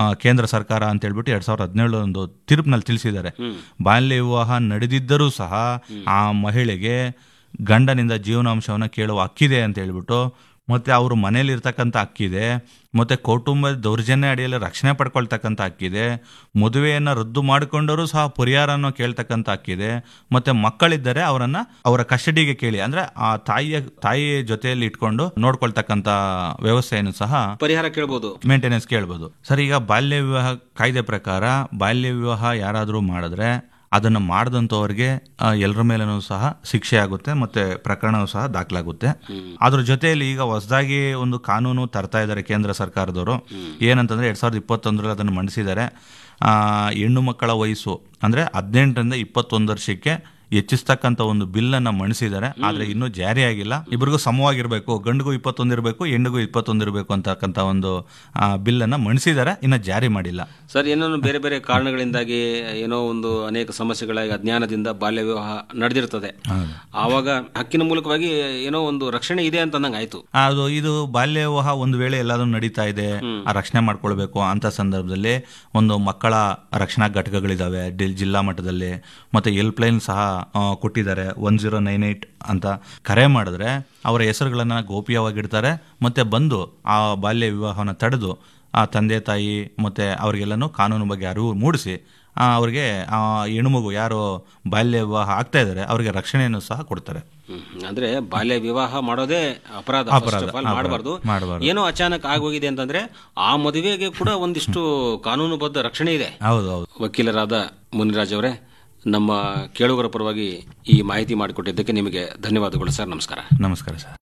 ಆ, ಕೇಂದ್ರ ಸರ್ಕಾರ ಅಂತ ಹೇಳ್ಬಿಟ್ಟು ಎರಡ್ ಸಾವಿರದ ಹದಿನೇಳು ಒಂದು ತೀರ್ಪಿನಲ್ಲಿ ತಿಳಿಸಿದ್ದಾರೆ ಬಾಲ್ಯ ವಿವಾಹ ನಡೆದಿದ್ದರೂ ಸಹ ಆ ಮಹಿಳೆಗೆ ಗಂಡನಿಂದ ಜೀವನಾಂಶವನ್ನ ಕೇಳುವ ಹಕ್ಕಿದೆ ಅಂತ ಹೇಳ್ಬಿಟ್ಟು ಮತ್ತೆ ಅವರು ಮನೇಲಿ ಇರ್ತಕ್ಕಂಥ ಹಕ್ಕಿದೆ ಮತ್ತೆ ಕೌಟುಂಬ ದೌರ್ಜನ್ಯ ಅಡಿಯಲ್ಲಿ ರಕ್ಷಣೆ ಪಡ್ಕೊಳ್ತಕ್ಕಂಥ ಹಕ್ಕಿದೆ ಮದುವೆಯನ್ನ ರದ್ದು ಮಾಡಿಕೊಂಡರೂ ಸಹ ಪರಿಹಾರವನ್ನು ಕೇಳ್ತಕ್ಕಂಥ ಹಕ್ಕಿದೆ ಮತ್ತೆ ಮಕ್ಕಳಿದ್ದರೆ ಅವರನ್ನ ಅವರ ಕಸ್ಟಡಿಗೆ ಕೇಳಿ ಅಂದ್ರೆ ಆ ತಾಯಿಯ ತಾಯಿಯ ಜೊತೆಯಲ್ಲಿ ಇಟ್ಕೊಂಡು ನೋಡ್ಕೊಳ್ತಕ್ಕಂಥ ವ್ಯವಸ್ಥೆಯನ್ನು ಸಹ ಪರಿಹಾರ ಕೇಳ್ಬೋದು ಮೇಂಟೆನೆನ್ಸ್ ಕೇಳ್ಬೋದು ಸರ್ ಈಗ ಬಾಲ್ಯ ವಿವಾಹ ಕಾಯ್ದೆ ಪ್ರಕಾರ ಬಾಲ್ಯ ವಿವಾಹ ಯಾರಾದರೂ ಮಾಡಿದ್ರೆ ಅದನ್ನು ಮಾಡಿದಂಥವ್ರಿಗೆ ಎಲ್ಲರ ಮೇಲೂ ಸಹ ಶಿಕ್ಷೆ ಆಗುತ್ತೆ ಮತ್ತೆ ಪ್ರಕರಣವೂ ಸಹ ದಾಖಲಾಗುತ್ತೆ ಅದ್ರ ಜೊತೆಯಲ್ಲಿ ಈಗ ಹೊಸದಾಗಿ ಒಂದು ಕಾನೂನು ತರ್ತಾ ಇದ್ದಾರೆ ಕೇಂದ್ರ ಸರ್ಕಾರದವರು ಏನಂತಂದ್ರೆ ಎರಡ್ ಸಾವಿರದ ಇಪ್ಪತ್ತೊಂದರಲ್ಲಿ ಅದನ್ನು ಮಂಡಿಸಿದ್ದಾರೆ ಆ, ಹೆಣ್ಣು ಮಕ್ಕಳ ವಯಸ್ಸು ಅಂದ್ರೆ ಹದಿನೆಂಟರಿಂದ ಇಪ್ಪತ್ತೊಂದು ವರ್ಷಕ್ಕೆ ಹೆಚ್ಚಿಸ್ತಕ್ಕಂಥ ಒಂದು ಬಿಲ್ ಅನ್ನ ಮಣಿಸಿದ್ದಾರೆ ಆದ್ರೆ ಇನ್ನೂ ಜಾರಿ ಆಗಿಲ್ಲ ಇಬ್ಬರಿಗೂ ಸಮವಾಗಿರ್ಬೇಕು ಗಂಡಿಗೂ ಇಪ್ಪತ್ತೊಂದು ಇರಬೇಕು ಹೆಣ್ಣಿಗೂ ಇಪ್ಪತ್ತೊಂದು ಇರಬೇಕು ಅಂತಕ್ಕಂಥ ಒಂದು ಬಿಲ್ ಅನ್ನ ಮಣಿಸಿದ್ದಾರೆ ಇನ್ನ ಜಾರಿ ಮಾಡಿಲ್ಲ ಸರ್ ಏನೋ ಬೇರೆ ಬೇರೆ ಕಾರಣಗಳಿಂದಾಗಿ ಏನೋ ಒಂದು ಅನೇಕ ಸಮಸ್ಯೆಗಳಾಗಿ ಅಜ್ಞಾನದಿಂದ ಬಾಲ್ಯ ವಿವಾಹ ನಡೆದಿರ್ತದೆ ಆವಾಗ ಹಕ್ಕಿನ ಮೂಲಕವಾಗಿ ಏನೋ ಒಂದು ರಕ್ಷಣೆ ಇದೆ ಅಂತ ಅಂದಂಗೆ ಆಯ್ತು ಅದು ಇದು ಬಾಲ್ಯ ವಿವಾಹ ಒಂದು ವೇಳೆ ಎಲ್ಲಾದ್ರೂ ನಡೀತಾ ಇದೆ ಆ ರಕ್ಷಣೆ ಮಾಡ್ಕೊಳ್ಬೇಕು ಅಂತ ಸಂದರ್ಭದಲ್ಲಿ ಒಂದು ಮಕ್ಕಳ ರಕ್ಷಣಾ ಘಟಕಗಳಿದಾವೆ ಡಿ- ಜಿಲ್ಲಾ ಮಟ್ಟದಲ್ಲಿ ಮತ್ತೆ ಹೆಲ್ಪ್ ಲೈನ್ ಸಹ ಆ, ಕೊಟ್ಟಿದ್ದಾರೆ ಒನ್ ಜೀರೋ ನೈನ್ ಏಟ್ ಅಂತ ಕರೆ ಮಾಡಿದ್ರೆ ಅವರ ಹೆಸರುಗಳನ್ನ ಗೋಪ್ಯವಾಗಿಡ್ತಾರೆ ಮತ್ತೆ ಬಂದು ಆ ಬಾಲ್ಯ ವಿವಾಹವನ್ನು ತಡೆದು ಆ ತಂದೆ ತಾಯಿ ಮತ್ತೆ ಅವ್ರಿಗೆಲ್ಲನೂ ಕಾನೂನು ಬಗ್ಗೆ ಅರಿವು ಮೂಡಿಸಿ ಆ, ಅವ್ರಿಗೆ ಆ ಹೆಣ್ಮಗು ಯಾರು ಬಾಲ್ಯ ವಿವಾಹ ಆಗ್ತಾ ಇದ್ದಾರೆ ಅವರಿಗೆ ರಕ್ಷಣೆಯನ್ನು ಸಹ ಕೊಡ್ತಾರೆ ಹ್ಮ್. ಅಂದ್ರೆ ಬಾಲ್ಯ ವಿವಾಹ ಮಾಡೋದೇ ಅಪರಾಧ ಅಪರಾಧ, ಮಾಡಬಾರ್ದು ಮಾಡ್ಬಾರ್ದು. ಏನೋ ಅಚಾನಕ್ ಆಗೋಗಿದೆ ಅಂತಂದ್ರೆ ಆ ಮದುವೆಗೆ ಕೂಡ ಒಂದಿಷ್ಟು ಕಾನೂನುಬದ್ಧ ರಕ್ಷಣೆ ಇದೆ ಹೌದು ಹೌದು ವಕೀಲರಾದ ಮುನಿರಾಜ್ ಅವರೇ ನಮ್ಮ ಕೇಳುಗರ ಪರವಾಗಿ ಈ ಮಾಹಿತಿ ಮಾಡಿಕೊಟ್ಟಿದ್ದಕ್ಕೆ ನಿಮಗೆ ಧನ್ಯವಾದಗಳು ಸರ್ ನಮಸ್ಕಾರ ನಮಸ್ಕಾರ ಸರ್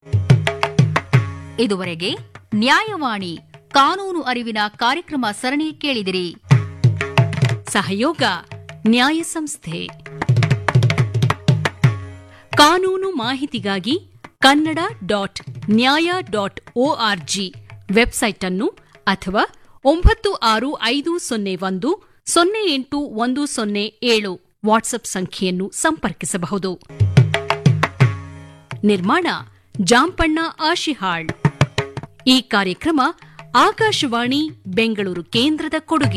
ಇದುವರೆಗೆ ನ್ಯಾಯವಾಣಿ ಕಾನೂನು ಅರಿವಿನ ಕಾರ್ಯಕ್ರಮ ಸರಣಿ ಕೇಳಿದಿರಿ ಸಹಯೋಗ ನ್ಯಾಯ ಸಂಸ್ಥೆ ಕಾನೂನು ಮಾಹಿತಿಗಾಗಿ ಕನ್ನಡ ಡಾಟ್ ನ್ಯಾಯ ಡಾಟ್ ಒಆರ್ಜಿ ವೆಬ್ಸೈಟ್ ಅನ್ನು ಅಥವಾ ಒಂಬತ್ತು ಆರು ಐದು ಸೊನ್ನೆ ಒಂದು ಸೊನ್ನೆ ಎಂಟು ಒಂದು ಸೊನ್ನೆ ಏಳು ವಾಟ್ಸ್ಆಪ್ ಸಂಖ್ಯೆಯನ್ನು ಸಂಪರ್ಕಿಸಬಹುದು ನಿರ್ಮಾಣ ಜಾಂಪಣ್ಣ ಆಶಿಹಾಳ್ ಈ ಕಾರ್ಯಕ್ರಮ ಆಕಾಶವಾಣಿ ಬೆಂಗಳೂರು ಕೇಂದ್ರದ ಕೊಡುಗೆ